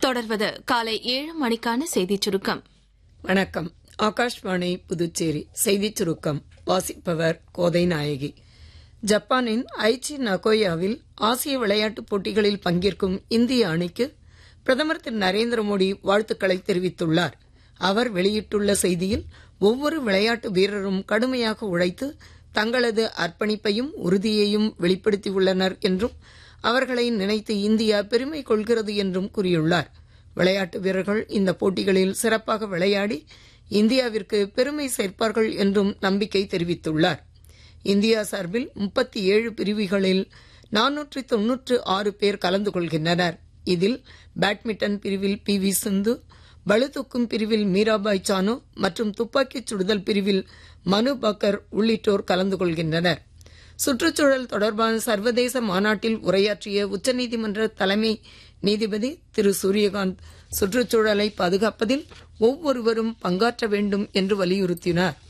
தொடர்வது காலை ஏழு மணிக்கான செய்திச் சுருக்கம் வணக்கம் ஆகாஷ்வாணி புதுச்சேரி செய்திச் சுருக்கம் வாசிப்பவர் கோதை நாயகி ஜப்பானின் ஐச்சி நகோயாவில் ஆசிய விளையாட்டுப் போட்டிகளில் பங்கேற்கும் இந்திய அணிக்கு பிரதமர் திரு நரேந்திர மோடி வாழ்த்துக்களை தெரிவித்துள்ளார் அவர் வெளியிட்டுள்ள செய்தியில் ஒவ்வொரு விளையாட்டு வீரரும் கடுமையாக உழைத்து தங்களது அர்ப்பணிப்பையும் உறுதியையும் வெளிப்படுத்தியுள்ளனர் என்றும் அவர்களை நினைத்து இந்தியா பெருமை கொள்கிறது என்றும் கூறியுள்ளார் விளையாட்டு வீரர்கள் இந்த போட்டிகளில் சிறப்பாக விளையாடி இந்தியாவிற்கு பெருமை சேர்ப்பார்கள் என்றும் நம்பிக்கை தெரிவித்துள்ளார் இந்தியா சார்பில் முப்பத்தி ஏழு பிரிவுகளில் நானூற்றி தொன்னூற்று ஆறு பேர் கலந்து கொள்கின்றனர் இதில் பேட்மிண்டன் பிரிவில் பி வி சிந்து பளுதூக்கும் பிரிவில் மீராபாய் சானு மற்றும் துப்பாக்கிச் சுடுதல் பிரிவில் மனு பக்கர் உள்ளிட்டோர் கலந்து கொள்கின்றனர் சுற்றுச்சூழல் தொடர்பான சர்வதேச மாநாட்டில் உரையாற்றிய உச்சநீதிமன்ற தலைமை நீதிபதி திரு சூரியகாந்த் சுற்றுச்சூழலை பாதுகாப்பதில் ஒவ்வொருவரும் பங்காற்ற வேண்டும் என்று வலியுறுத்தினார்